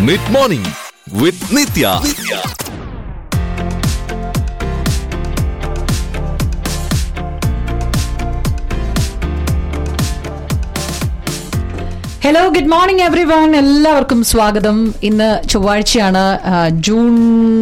Mid morning with Nithya hello good morning everyone എല്ലാവർക്കും സ്വാഗതം ഇന്ന് ചൊവ്വാഴ്ചയാണ് ആ, ജൂൺ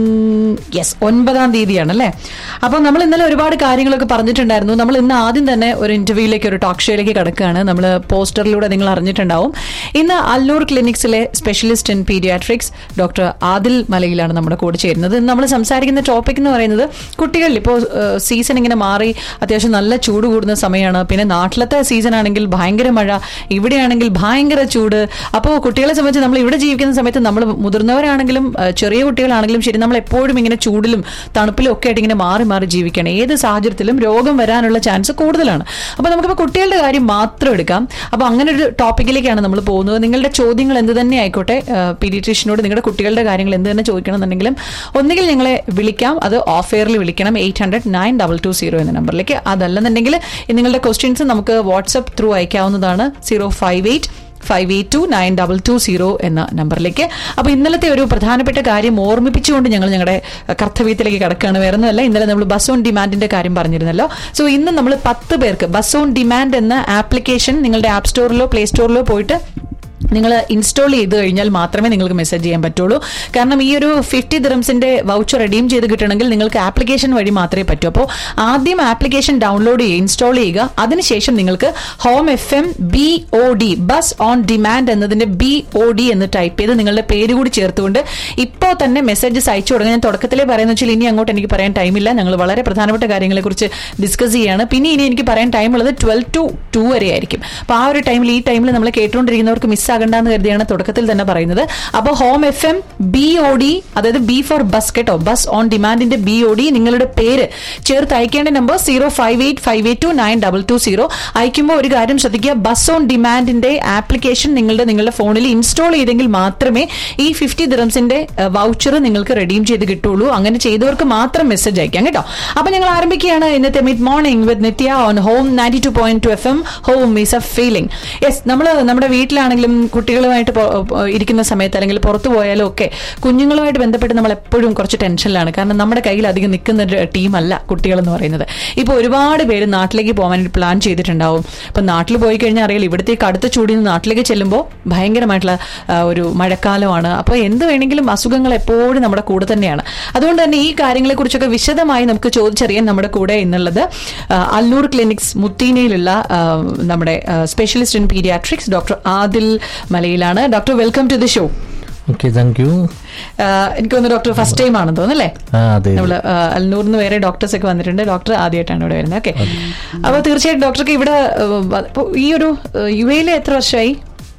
യെസ് ഒൻപതാം തീയതിയാണ് അല്ലേ അപ്പം നമ്മൾ ഇന്നലെ ഒരുപാട് കാര്യങ്ങളൊക്കെ പറഞ്ഞിട്ടുണ്ടായിരുന്നു നമ്മൾ ഇന്ന് ആദ്യം തന്നെ ഒരു ഇന്റർവ്യൂയിലേക്ക് ഒരു ടോക്ക് ഷോയിലേക്ക് കിടക്കുകയാണ് നമ്മൾ പോസ്റ്ററിലൂടെ നിങ്ങൾ അറിഞ്ഞിട്ടുണ്ടാവും ഇന്ന് അല്ലൂർ ക്ലിനിക്സിലെ specialist in paediatrics doctor Adil മലയിലാണ് നമ്മുടെ കൂടെ ചേരുന്നത് ഇന്ന് നമ്മൾ സംസാരിക്കുന്ന ടോപ്പിക് എന്ന് പറയുന്നത് കുട്ടികളിൽ ഇപ്പോൾ സീസൺ ഇങ്ങനെ മാറി അത്യാവശ്യം നല്ല ചൂട് കൂടുന്ന സമയമാണ് പിന്നെ നാട്ടിലത്തെ സീസൺ ആണെങ്കിൽ ഭയങ്കര മഴ ഇവിടെയാണെങ്കിൽ ഭയങ്കര ചൂട് അപ്പോൾ കുട്ടികളെ സംബന്ധിച്ച് നമ്മൾ ഇവിടെ ജീവിക്കുന്ന സമയത്ത് നമ്മൾ മുതിർന്നവരാണെങ്കിലും ആ, ചെറിയ കുട്ടികളാണെങ്കിലും ശരി നമ്മൾ എപ്പോഴും ഇങ്ങനെ ചൂടിലും തണുപ്പിലും ഒക്കെ ആയിട്ട് ഇങ്ങനെ മാറി മാറി ജീവിക്കണം ഏത് സാഹചര്യത്തിലും രോഗം വരാനുള്ള ചാൻസ് കൂടുതലാണ് അപ്പോൾ നമുക്കിപ്പോൾ കുട്ടികളുടെ കാര്യം മാത്രം എടുക്കാം അപ്പോൾ അങ്ങനെ ഒരു ടോപ്പിക്കിലേക്കാണ് നമ്മൾ പോകുന്നത് നിങ്ങളുടെ ചോദ്യങ്ങൾ എന്ത് തന്നെ ആയിക്കോട്ടെ പീഡിയട്രീഷ്യനോട് നിങ്ങളുടെ കുട്ടികളുടെ കാര്യങ്ങൾ എന്ത് തന്നെ ചോദിക്കണമെന്നുണ്ടെങ്കിലും ഒന്നുകിൽ ഞങ്ങളെ വിളിക്കാം അത് ഓഫ് എയറിൽ വിളിക്കണം eight hundred nine double two zero എന്ന നമ്പറിലേക്ക് അതല്ലെന്നുണ്ടെങ്കിൽ നിങ്ങളുടെ ക്വസ്റ്റ്യൻസ് നമുക്ക് വാട്സപ്പ് ത്രൂ അയക്കാവുന്നതാണ് zero five eight five eight two nine double two zero എന്ന നമ്പറിലേക്ക് അപ്പോൾ ഇന്നലത്തെ ഒരു പ്രധാനപ്പെട്ട കാര്യം ഓർമ്മിപ്പിച്ചുകൊണ്ട് ഞങ്ങൾ ഞങ്ങളുടെ കർത്തവ്യത്തിലേക്ക് കിടക്കുകയാണ് വേറെ ഒന്നുമല്ല ഇന്നലെ നമ്മൾ ബസ് ഓൺ ഡിമാൻഡിന്റെ കാര്യം പറഞ്ഞിരുന്നല്ലോ സോ ഇന്ന് നമ്മൾ പത്ത് പേർക്ക് ബസ് ഓൺ ഡിമാൻഡ് എന്ന ആപ്ലിക്കേഷൻ നിങ്ങളുടെ ആപ്പ് സ്റ്റോറിലോ പ്ലേ സ്റ്റോറിലോ പോയിട്ട് നിങ്ങൾ ഇൻസ്റ്റാൾ ചെയ്ത് കഴിഞ്ഞാൽ മാത്രമേ നിങ്ങൾക്ക് മെസ്സേജ് ചെയ്യാൻ പറ്റുള്ളൂ കാരണം ഈ ഒരു ഫിഫ്റ്റി ദിറംസിന്റെ വൗച്ചർ റെഡീം ചെയ്ത് കിട്ടണമെങ്കിൽ നിങ്ങൾക്ക് ആപ്ലിക്കേഷൻ വഴി മാത്രമേ പറ്റൂ അപ്പോൾ ആദ്യം ആപ്ലിക്കേഷൻ ഡൗൺലോഡ് ചെയ്യുക ഇൻസ്റ്റാൾ ചെയ്യുക അതിനുശേഷം നിങ്ങൾക്ക് home F M B O D bus on demand എന്നതിന്റെ ബി ഒ ഡി എന്ന് ടൈപ്പ് ചെയ്ത് നിങ്ങളുടെ പേര് കൂടി ചേർത്തുകൊണ്ട് ഇപ്പോൾ തന്നെ മെസ്സേജസ് അയച്ചു തുടങ്ങുക ഞാൻ തുടക്കത്തിലേ പറയുന്ന വെച്ചാൽ ഇനി അങ്ങോട്ട് എനിക്ക് പറയാൻ ടൈമില്ല ഞങ്ങൾ വളരെ പ്രധാനപ്പെട്ട കാര്യങ്ങളെക്കുറിച്ച് ഡിസ്കസ് ചെയ്യാണ് പിന്നെ ഇനി എനിക്ക് പറയാൻ ടൈം ഉള്ളത് ട്വൽവ് ടു ടു വരെ ആയിരിക്കും അപ്പോൾ ആ ഒരു ടൈമിൽ ഈ ടൈമിൽ നമ്മൾ കേട്ടുകൊണ്ടിരിക്കുന്നവർക്ക് മിസ്സാകണ്ടെന്ന് കരുതിയാണ് തുടക്കത്തിൽ തന്നെ പറയുന്നത് അപ്പോൾ home F M B O D അതായത് ബി ഫോർ ബസ് കേട്ടോ ബസ് ഓൺ ഡിമാൻഡിന്റെ ബി ഒ ഡി നിങ്ങളുടെ പേര് ചേർത്ത് അയക്കേണ്ട number zero five eight five eight two nine double two zero അയക്കുമ്പോൾ ഒരു കാര്യം ശ്രദ്ധിക്കുക ബസ് ഓൺ ഡിമാൻഡിന്റെ ആപ്ലിക്കേഷൻ നിങ്ങളുടെ നിങ്ങളുടെ ഫോണിൽ ഇൻസ്റ്റാൾ ചെയ്തെങ്കിൽ മാത്രമേ ഈ ഫിഫ്റ്റി ദിറംസിന്റെ വൗച്ചർ നിങ്ങൾക്ക് റെഡീം ചെയ്ത് കിട്ടുള്ളൂ അങ്ങനെ ചെയ്തവർക്ക് മാത്രം മെസ്സേജ് അയക്കാം കേട്ടോ അപ്പൊ ഞങ്ങൾ ആരംഭിക്കുകയാണ് ഇന്നത്തെ mid morning with Nithya on home ninety two point two F M home is a feeling yes നമ്മൾ നമ്മുടെ വീട്ടിലാണെങ്കിലും കുട്ടികളുമായിട്ട് പൊ- പൊ- ഇരിക്കുന്ന സമയത്ത് അല്ലെങ്കിൽ പുറത്തു പോയാലും ഒക്കെ കുഞ്ഞുങ്ങളുമായിട്ട് ബന്ധപ്പെട്ട് നമ്മൾ എപ്പോഴും കുറച്ച് ടെൻഷനിലാണ് കാരണം നമ്മുടെ കയ്യിൽ അധികം നിൽക്കുന്ന ഒരു ടീമല്ല കുട്ടികൾ എന്ന് പറയുന്നത് ഇപ്പോൾ ഒരുപാട് പേര് നാട്ടിലേക്ക് പോകാൻ പ്ലാൻ ചെയ്തിട്ടുണ്ടാവും ഇപ്പം നാട്ടിൽ പോയി കഴിഞ്ഞാൽ അറിയില്ല ഇവിടുത്തെ കടുത്ത ചൂടിൽ നിന്ന് നാട്ടിലേക്ക് ചെല്ലുമ്പോൾ ഭയങ്കരമായിട്ടുള്ള ആ, ഒരു മഴക്കാലമാണ് അപ്പോൾ എന്ത് വേണമെങ്കിലും അസുഖങ്ങൾ എപ്പോഴും നമ്മുടെ കൂടെ തന്നെയാണ് അതുകൊണ്ട് തന്നെ ഈ കാര്യങ്ങളെക്കുറിച്ചൊക്കെ വിശദമായി നമുക്ക് ചോദിച്ചറിയാൻ നമ്മുടെ കൂടെ എന്നുള്ളത് ആ, അല്ലൂർ ക്ലിനിക്സ് മുത്തീനയിലുള്ള ആ, നമ്മുടെ specialist in paediatrics doctor Adil മലയിലാണ് doctor welcome to the show okay thank you എനിക്ക് തോന്നുന്നു ഡോക്ടർ ഫസ്റ്റ് ടൈം ആണെന്ന് തോന്നുന്നല്ലേ ആ അതെ നമ്മള് അൽനൂറിന് വേറെ ഡോക്ടേഴ്സ് ഒക്കെ വന്നിട്ടുണ്ട് ഡോക്ടർ ആദ്യമായിട്ടാണ് ഇവിടെ വരുന്നത് ഓക്കെ അപ്പൊ തീർച്ചയായിട്ടും ഡോക്ടർക്ക് ഇവിടെ ഏഹ്, ഇപ്പൊ ഈ ഒരു യു എയിൽ എത്ര വർഷമായി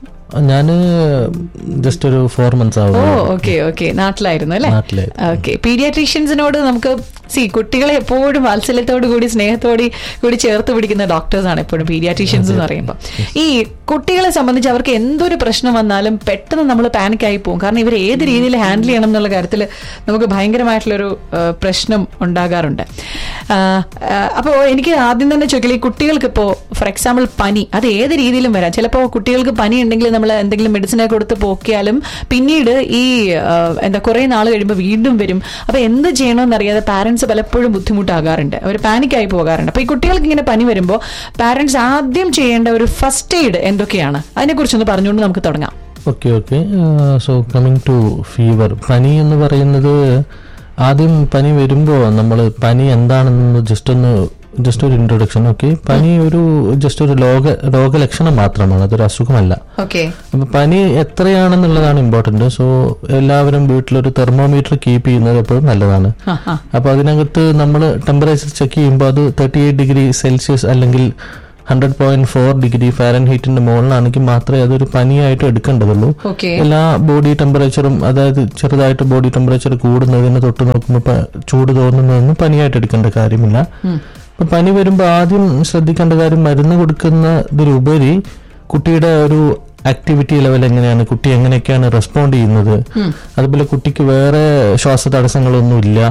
ഞാന് ജസ്റ്റ് ഒരു ഫോർ മന്ത്സ് ഓ ആവും ഓക്കെ ഓക്കെ നാട്ടിലായിരുന്നു അല്ലേ നാട്ടിലായിരുന്നു. ഓക്കെ പീഡിയാട്രീഷ്യൻസിനോട് നമുക്ക് സി കുട്ടികളെ എപ്പോഴും വാത്സല്യത്തോടു കൂടി സ്നേഹത്തോടി കൂടി ചേർത്ത് പിടിക്കുന്ന ഡോക്ടേഴ്സ് ആണ് എപ്പോഴും പീഡിയാട്രീഷ്യൻസ് എന്ന് പറയുമ്പോൾ ഈ കുട്ടികളെ സംബന്ധിച്ച് അവർക്ക് എന്തൊരു പ്രശ്നം വന്നാലും പെട്ടെന്ന് നമ്മൾ പാനിക് ആയി പോകും കാരണം ഇവർ ഏത് രീതിയിൽ ഹാൻഡിൽ ചെയ്യണം എന്നുള്ള കാര്യത്തിൽ നമുക്ക് ഭയങ്കരമായിട്ടുള്ളൊരു ആ, പ്രശ്നം ഉണ്ടാകാറുണ്ട് അപ്പോൾ എനിക്ക് ആദ്യം തന്നെ ചോദിക്കൽ ഈ കുട്ടികൾക്ക് ഇപ്പോൾ ഫോർ എക്സാമ്പിൾ പനി അത് ഏത് രീതിയിലും വരാം ചിലപ്പോൾ കുട്ടികൾക്ക് പനി ഉണ്ടെങ്കിൽ നമ്മൾ എന്തെങ്കിലും മെഡിസിനെ കൊടുത്ത് പോക്കിയാലും പിന്നീട് ഈ ആ, എന്താ കുറേ നാൾ കഴിയുമ്പോൾ വീണ്ടും വരും അപ്പോൾ എന്ത് ചെയ്യണമെന്ന് അറിയാതെ പാരന്റ്സ് പലപ്പോഴും ബുദ്ധിമുട്ടാകാറുണ്ട് അവർ പാനിക്കായി പോകാറുണ്ട് അപ്പോൾ ഈ കുട്ടികൾക്ക് ഇങ്ങനെ പനി വരുമ്പോൾ പാരന്റ്സ് ആദ്യം ചെയ്യേണ്ട ഒരു ഫസ്റ്റ് എയ്ഡ് എന്തൊക്കെയാണ് അതിനെക്കുറിച്ചൊന്ന് പറഞ്ഞുകൊണ്ട് നമുക്ക് തുടങ്ങാം okay okay so coming to fever പനി എന്ന് പറയുന്നത് ആദ്യം പനി വരുമ്പോൾ നമ്മൾ പനി എന്താണെന്ന് ജസ്റ്റ് ഒന്ന് ജസ്റ്റ് ഒരു ഇൻട്രൊഡക്ഷൻ ഓക്കെ പനി ഒരു ജസ്റ്റ് ഒരു ലോക രോഗലക്ഷണം മാത്രമാണ് അതൊരു അസുഖമല്ല ഓക്കെ അപ്പൊ പനി എത്രയാണെന്നുള്ളതാണ് ഇമ്പോർട്ടന്റ് സോ എല്ലാവരും വീട്ടിലൊരു തെർമോമീറ്റർ കീപ്പ് ചെയ്യുന്നത് എപ്പോഴും നല്ലതാണ് അപ്പൊ അതിനകത്ത് നമ്മൾ ടെമ്പറേച്ചർ ചെക്ക് ചെയ്യുമ്പോൾ അത് തേർട്ടി എയ്റ്റ് ഡിഗ്രി സെൽഷ്യസ് അല്ലെങ്കിൽ ഹൺഡ്രഡ് പോയിന്റ് ഫോർ ഡിഗ്രി ഫാരൻ ഹീറ്റിന്റെ മുകളിലാണെങ്കിൽ മാത്രമേ അതൊരു പനിയായിട്ട് എടുക്കേണ്ടതുള്ളൂ ഓക്കെ എല്ലാ ബോഡി ടെമ്പറേച്ചറും അതായത് ചെറുതായിട്ട് ബോഡി ടെമ്പറേച്ചർ കൂടുന്നതിന് തൊട്ട് നോക്കുമ്പോൾ പ- ചൂട് തോന്നുന്നതൊന്നും പനിയായിട്ട് എടുക്കേണ്ട കാര്യമില്ല അപ്പൊ പനി വരുമ്പോൾ ആദ്യം ശ്രദ്ധിക്കേണ്ട കാര്യം മരുന്ന് കൊടുക്കുന്നതിലുപരി കുട്ടിയുടെ ഒരു ആക്ടിവിറ്റി ലെവൽ എങ്ങനെയാണ് കുട്ടി എങ്ങനെയൊക്കെയാണ് റെസ്പോണ്ട് ചെയ്യുന്നത് അതുപോലെ കുട്ടിക്ക് വേറെ ശ്വാസ തടസ്സങ്ങളൊന്നും ഇല്ല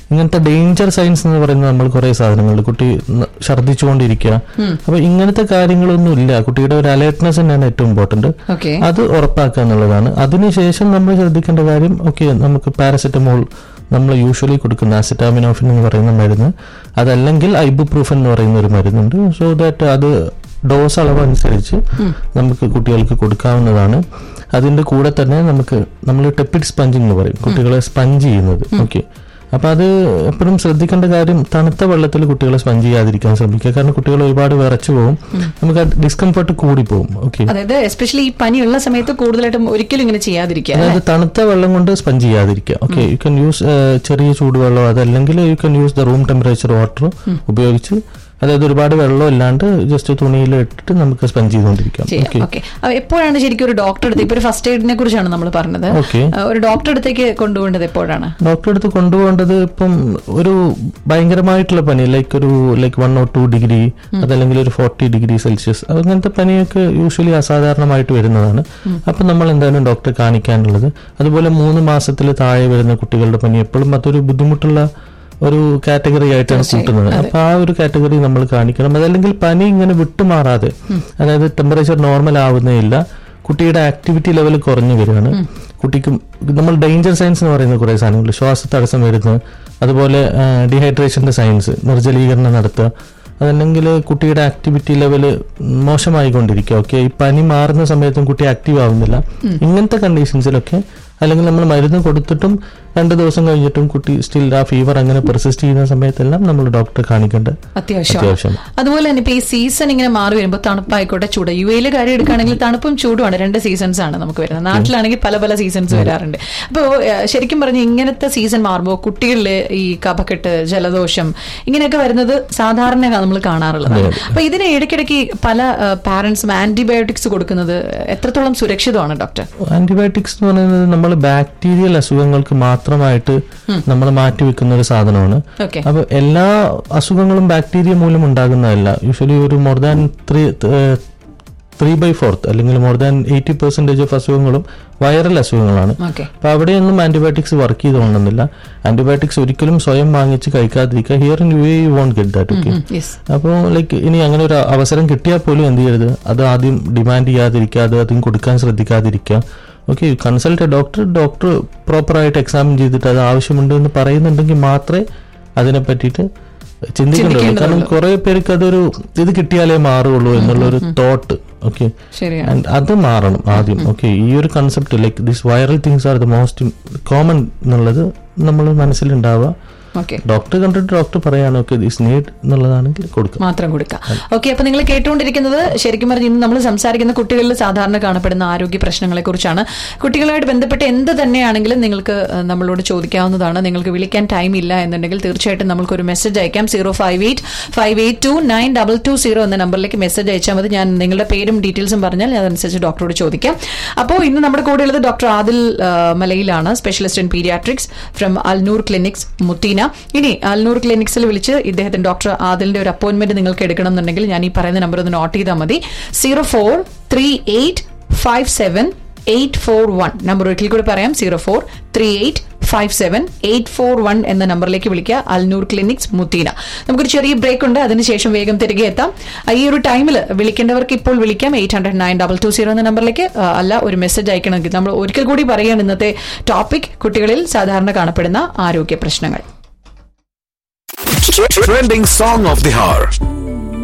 ഇങ്ങനത്തെ ഡേഞ്ചർ സയൻസ് എന്ന് പറയുന്നത് നമ്മൾ കുറെ സാധനങ്ങളുണ്ട് കുട്ടി ന- ഛർദ്ദിച്ചുകൊണ്ടിരിക്കുക അപ്പൊ ഇങ്ങനത്തെ കാര്യങ്ങളൊന്നും ഇല്ല കുട്ടിയുടെ ഒരു അലേർട്ട്നെസ് തന്നെയാണ് ഏറ്റവും ഇമ്പോർട്ടന്റ് ഓക്കെ അത് ഉറപ്പാക്കുക എന്നുള്ളതാണ് അതിനുശേഷം നമ്മൾ ശ്രദ്ധിക്കേണ്ട കാര്യം ഓക്കെ നമുക്ക് പാരസെറ്റമോൾ നമ്മൾ യൂഷ്വലി കൊടുക്കുന്ന ആസിറ്റാമിനോഫിൻ എന്ന് പറയുന്ന മരുന്ന് അതല്ലെങ്കിൽ ഐബുപ്രൂഫൻ എന്ന് പറയുന്ന ഒരു മരുന്നുണ്ട് സോ ദാറ്റ് അത് ഡോസ് അളവ് അനുസരിച്ച് നമുക്ക് കുട്ടികൾക്ക് കൊടുക്കാവുന്നതാണ് അതിന്റെ കൂടെ തന്നെ നമുക്ക് നമ്മൾ ടെപ്പിഡ് സ്പഞ്ചിങ് എന്ന് പറയും കുട്ടികളെ സ്പഞ്ച് ചെയ്യുന്നത് ഓക്കെ അപ്പൊ അത് എപ്പോഴും ശ്രദ്ധിക്കേണ്ട കാര്യം തണുത്ത വെള്ളത്തിൽ കുട്ടികളെ സ്പഞ്ച് ചെയ്യാതിരിക്കാൻ ശ്രമിക്കുക കാരണം കുട്ടികൾ ഒരുപാട് വിറച്ചു പോകും നമുക്ക് ഡിസ്കംഫർട്ട് കൂടി പോകും ഓക്കെ അതായത് എസ്പെഷ്യലി ഈ പനിയുള്ള സമയത്ത് കൂടുതലായിട്ടും ഒരിക്കലും ഇങ്ങനെ ചെയ്യാതിരിക്കുക അതായത് തണുത്ത വെള്ളം കൊണ്ട് സ്പഞ്ച് ചെയ്യാതിരിക്കുക ഓക്കെ യു കൻ യൂസ് ചെറിയ ചൂടുവെള്ളം അതല്ലെങ്കിൽ you can use the room temperature water ഉപയോഗിച്ച് അതായത് ഒരുപാട് വെള്ളം ഇല്ലാണ്ട് ജസ്റ്റ് തുണിയിൽ ഇട്ടിട്ട് നമുക്ക് സ്പഞ്ച് ചെയ്തുകൊണ്ടിരിക്കാം ചെയ്യാം ഓക്കെ ഓക്കെ എപ്പോഴാണ് ശരിക്കും ഒരു ഡോക്ടർ അടുത്ത് ഇപ്പൊ ഒരു ഫസ്റ്റ് എയ്ഡിനെ കുറിച്ചാണ് നമ്മൾ പറഞ്ഞത് ഓക്കെ ആ, ഒരു ഡോക്ടർ അടുത്തേക്ക് കൊണ്ടുപോകേണ്ടത് എപ്പോഴാണ് ഡോക്ടറെ അടുത്ത് കൊണ്ടുപോകേണ്ടത് ഇപ്പം ഒരു ഭയങ്കരമായിട്ടുള്ള പനി ലൈക്ക് ഒരു like one or two degree അതല്ലെങ്കിൽ ഒരു ഫോർട്ടി ഡിഗ്രി സെൽഷ്യസ് അങ്ങനത്തെ പനിയൊക്കെ യൂഷ്വലി അസാധാരണമായിട്ട് വരുന്നതാണ് അപ്പം നമ്മൾ എന്തായാലും ഡോക്ടറെ കാണിക്കാനുള്ളത് അതുപോലെ മൂന്ന് മാസത്തിൽ താഴെ വരുന്ന കുട്ടികളുടെ പനി എപ്പോഴും അതൊരു ബുദ്ധിമുട്ടുള്ള ഒരു കാറ്റഗറി ആയിട്ടാണ് കൂട്ടുന്നത് അപ്പൊ ആ ഒരു കാറ്റഗറി നമ്മൾ കാണിക്കണം അതല്ലെങ്കിൽ പനി ഇങ്ങനെ വിട്ടുമാറാതെ അതായത് ടെമ്പറേച്ചർ നോർമൽ ആവുന്നേ ഇല്ല കുട്ടിയുടെ ആക്ടിവിറ്റി ലെവൽ കുറഞ്ഞു വരികയാണ് കുട്ടിക്ക് നമ്മൾ ഡേഞ്ചർ സയൻസ് എന്ന് പറയുന്ന കുറേ സാധനങ്ങൾ ശ്വാസ തടസ്സം വരുന്നത് അതുപോലെ ഡീഹൈഡ്രേഷന്റെ സയൻസ് നിർജ്ജലീകരണം നടത്തുക അതല്ലെങ്കിൽ കുട്ടിയുടെ ആക്ടിവിറ്റി ലെവല് മോശമായിക്കൊണ്ടിരിക്കുക ഓക്കെ ഈ പനി മാറുന്ന സമയത്തും കുട്ടി ആക്റ്റീവ് ആവുന്നില്ല ഇങ്ങനത്തെ കണ്ടീഷൻസിലൊക്കെ അല്ലെങ്കിൽ നമ്മൾ മരുന്ന് കൊടുത്തിട്ടും രണ്ട് ദിവസം കഴിഞ്ഞിട്ടും കുട്ടി സ്റ്റിൽ ആ ഫീവർ അങ്ങനെ പെർസിസ്റ്റ് ചെയ്യുന്ന സമയത്തെല്ലാം നമ്മൾ ഡോക്ടറെ കാണിക്കേണ്ട അത്യാവശ്യമാണ് അത്യാവശ്യം അതുപോലെ തന്നെ ഇപ്പൊ ഈ സീസൺ ഇങ്ങനെ മാറി വരുമ്പോൾ തണുപ്പായിക്കോട്ടെ ചൂട് യു എയിലെ കാര്യം എടുക്കുകയാണെങ്കിൽ തണുപ്പും ചൂടുമാണ് രണ്ട് സീസൺസ് ആണ് നമുക്ക് വരുന്നത് നാട്ടിലാണെങ്കിൽ പല പല സീസൺസ് വരാറുണ്ട് അപ്പോൾ ശരിക്കും പറഞ്ഞ് ഇങ്ങനത്തെ സീസൺ മാറുമ്പോൾ കുട്ടികളിൽ ഈ കഫക്കെട്ട് ജലദോഷം ഇങ്ങനെയൊക്കെ വരുന്നത് സാധാരണ നമ്മൾ കാണാറുള്ളതാണ് അപ്പൊ ഇതിന് ഇടയ്ക്കിടയ്ക്ക് പല പാരന്റ്സും ആന്റിബയോട്ടിക്സ് കൊടുക്കുന്നത് എത്രത്തോളം സുരക്ഷിതമാണ് ഡോക്ടർ ആന്റിബയോട്ടിക്സ് എന്ന് പറയുന്നത് നമ്മൾ ബാക്ടീരിയൽ അസുഖങ്ങൾക്ക് മാത്രമായിട്ട് നമ്മൾ മാറ്റിവെക്കുന്ന ഒരു സാധനമാണ് ഓക്കെ അപ്പൊ എല്ലാ അസുഖങ്ങളും ബാക്ടീരിയ മൂലം ഉണ്ടാകുന്നതല്ല യൂഷ്വലി ഒരു more than three three by fourth അല്ലെങ്കിൽ more than eighty percentage of അസുഖങ്ങളും വൈറൽ അസുഖങ്ങളാണ് ഓക്കെ അപ്പൊ അവിടെയൊന്നും ആന്റിബയോട്ടിക്സ് വർക്ക് ചെയ്തുകൊണ്ടെന്നില്ല ആന്റിബയോട്ടിക്സ് ഒരിക്കലും സ്വയം വാങ്ങിച്ച് കഴിക്കാതിരിക്കുക here in U A you won't get that okay yes അപ്പോൾ ലൈക്ക് ഇനി അങ്ങനെ ഒരു അവസരം കിട്ടിയാൽ പോലും എന്ത് ചെയ്യരുത് അത് ആദ്യം ഡിമാൻഡ് ചെയ്യാതിരിക്കുക അത് ആദ്യം കൊടുക്കാൻ ശ്രദ്ധിക്കാതിരിക്കുക okay consult a doctor doctor പ്രോപ്പറായിട്ട് എക്സാമിൻ ചെയ്തിട്ട് അത് ആവശ്യമുണ്ട് എന്ന് പറയുന്നുണ്ടെങ്കിൽ മാത്രമേ അതിനെ പറ്റിയിട്ട് ചിന്തിക്കേണ്ടതുള്ളൂ കാരണം കുറെ പേർക്ക് അതൊരു ഇത് കിട്ടിയാലേ മാറുള്ളൂ എന്നുള്ള ഒരു തോട്ട് ഓക്കെ ശരിയാണ് ആൻഡ് അത് മാറണം ആദ്യം ഓക്കെ ഈ ഒരു concept like this viral things are the most common എന്നുള്ളത് നമ്മൾ മനസ്സിലുണ്ടാവുക ഓക്കെ ഡോക്ടർ കണ്ടിട്ട് ഡോക്ടർ പറയാണ് ഓക്കെ ദിസ് നീഡ് എന്നുള്ളതാണെങ്കിൽ കൊടുക്കും മാത്രം കൊടുക്കാം ഓക്കെ അപ്പൊ നിങ്ങൾ കേട്ടുകൊണ്ടിരിക്കുന്നത് ശരിക്കും പറഞ്ഞ് ഇന്ന് നമ്മൾ സംസാരിക്കുന്ന കുട്ടികളിൽ സാധാരണ കാണപ്പെടുന്ന ആരോഗ്യ പ്രശ്നങ്ങളെ കുറിച്ചാണ് കുട്ടികളുമായിട്ട് ബന്ധപ്പെട്ട് എന്ത് തന്നെയാണെങ്കിലും നിങ്ങൾക്ക് ഏഹ്, നമ്മളോട് ചോദിക്കാവുന്നതാണ് നിങ്ങൾക്ക് വിളിക്കാൻ ടൈം ഇല്ല എന്നുണ്ടെങ്കിൽ തീർച്ചയായിട്ടും നമുക്ക് ഒരു മെസ്സേജ് അയക്കാം zero five eight five eight two nine double two zero എന്ന നമ്പറിലേക്ക് മെസ്സേജ് അയച്ചാൽ മതി ഞാൻ നിങ്ങളുടെ പേരും ഡീറ്റെയിൽസും പറഞ്ഞാൽ അതനുസരിച്ച് ഡോക്ടറോട് ചോദിക്കാം അപ്പോൾ ഇന്ന് നമ്മുടെ കൂടെ ഉള്ളത് ഡോക്ടർ ആദിൽ ആ, മലയിലാണ് specialist in paediatrics from Al Noor clinics Muteena ഇനി അൽനൂർ ക്ലിനിക്സിൽ വിളിച്ച് ഇദ്ദേഹത്തിന് ഡോക്ടർ ആദിലിന്റെ ഒരു അപ്പോയിന്റ്മെന്റ് നിങ്ങൾക്ക് എടുക്കണം എന്നുണ്ടെങ്കിൽ ഞാൻ ഈ പറയുന്ന നമ്പർ ഒന്ന് നോട്ട് ചെയ്താൽ മതി zero four three eight five seven eight four one number ഒരിക്കൽ കൂടി പറയാം zero four three eight five seven eight four one എന്ന നമ്പറിലേക്ക് വിളിക്കുക അൽനൂർ ക്ലിനിക്സ് മുത്തീന നമുക്കൊരു ചെറിയ ബ്രേക്ക് ഉണ്ട് അതിനുശേഷം വേഗം തിരികെ എത്താം ആ, ഈ ഒരു ടൈമിൽ വിളിക്കേണ്ടവർക്ക് ഇപ്പോൾ വിളിക്കാം eight hundred nine double two zero എന്ന നമ്പറിലേക്ക് ആ, അല്ല ഒരു മെസ്സേജ് അയക്കണമെങ്കിൽ നമ്മൾ ഒരിക്കൽ കൂടി പറയുകയാണ് ഇന്നത്തെ ടോപ്പിക് കുട്ടികളിൽ സാധാരണ കാണപ്പെടുന്ന ആരോഗ്യ പ്രശ്നങ്ങൾ Trending song of the hour.